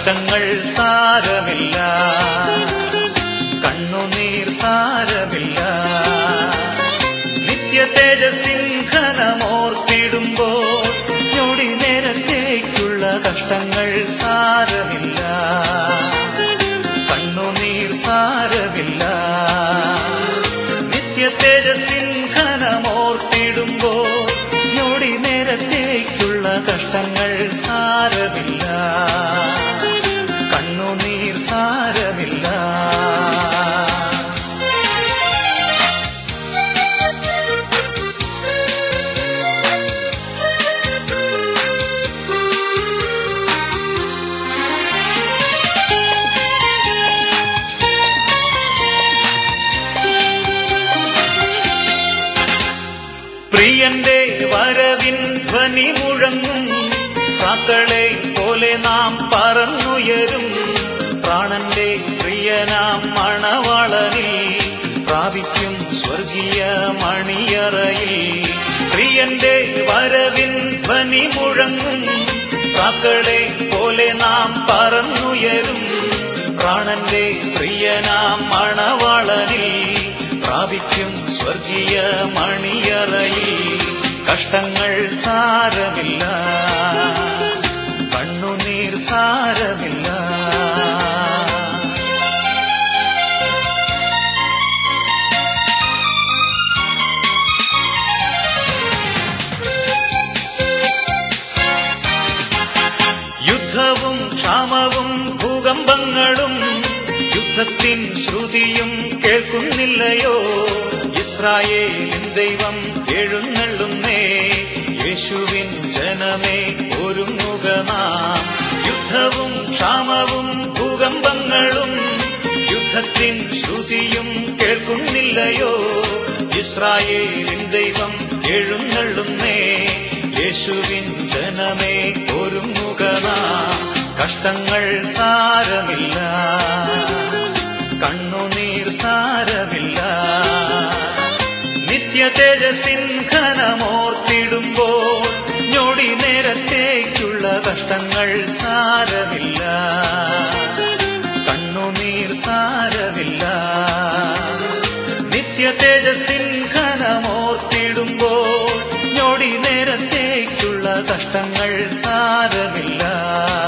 കഷ്ടങ്ങൾ സാരമില്ല കണ്ണുനീർ സാരമില്ല നിത്യ തേജസിംഹനമോർത്തിടുമ്പോൾ ഞൊടി നേരത്തേക്കുള്ള കഷ്ടങ്ങൾ സാരമില്ല കണ്ണുനീർ സാരമില്ല നിത്യ തേജസിംഹനമോർത്തിടുമ്പോൾ ഞൊടി നേരത്തേക്കുള്ള കഷ്ടങ്ങൾ സാരമില്ല കണ്ണുനീർ സാരമില്ല പ്രിയന്റെ വരവിൻ ധ്വനി മുഴങ്ങും പ്രാക്കളെ പോലെ നാം പറന്നുയരും പ്രാണന്റെ പ്രിയനാം മണവാളനിൽ പ്രാപിക്കും സ്വർഗീയ മണിയറയിൽ പ്രിയന്റെ വരവിൻ ധ്വനി മുഴങ്ങും പ്രാക്കളെ പോലെ നാം പറന്നുയരും പ്രാണന്റെ പ്രിയനാം മണവാളനിൽ പ്രാപിക്കും സ്വർഗീയ മണിയറയിൽ കഷ്ടങ്ങൾ സാരമില്ല കണ്ണുനീർ സാരമില്ല യുദ്ധവും ക്ഷാമവും ഭൂകമ്പങ്ങളും യുദ്ധത്തിൻ ശ്രുതിയും കേൾക്കുന്നില്ലയോ ഇസ്രായേലിൻ ദൈവം എഴുന്നള്ളുന്നേ യേശുവിൻ ജനമേ ഒരുങ്ങുക നാം യുദ്ധവും ക്ഷാമവും ഭൂകമ്പങ്ങളും യുദ്ധത്തിൻ ശ്രുതിയും കേൾക്കുന്നില്ലയോ ഇസ്രായേലിൻ ദൈവം എഴുന്നള്ളുന്നേ യേശുവിൻ ജനമേ ഒരുങ്ങുക നാം കഷ്ടങ്ങൾ സാരമില്ല കണ്ണുനീർ സാരമില്ല നിത്യ തേജസിംഹനമോർത്തിടുമ്പോൾ ഞൊടി നേരത്തേക്കുള്ള കഷ്ടങ്ങൾ സാരമില്ല കണ്ണുനീർ സാരമില്ല നിത്യ തേജസിംഹനമോർത്തിടുമ്പോൾ ഞൊടി നേരത്തേക്കുള്ള കഷ്ടങ്ങൾ സാരമില്ല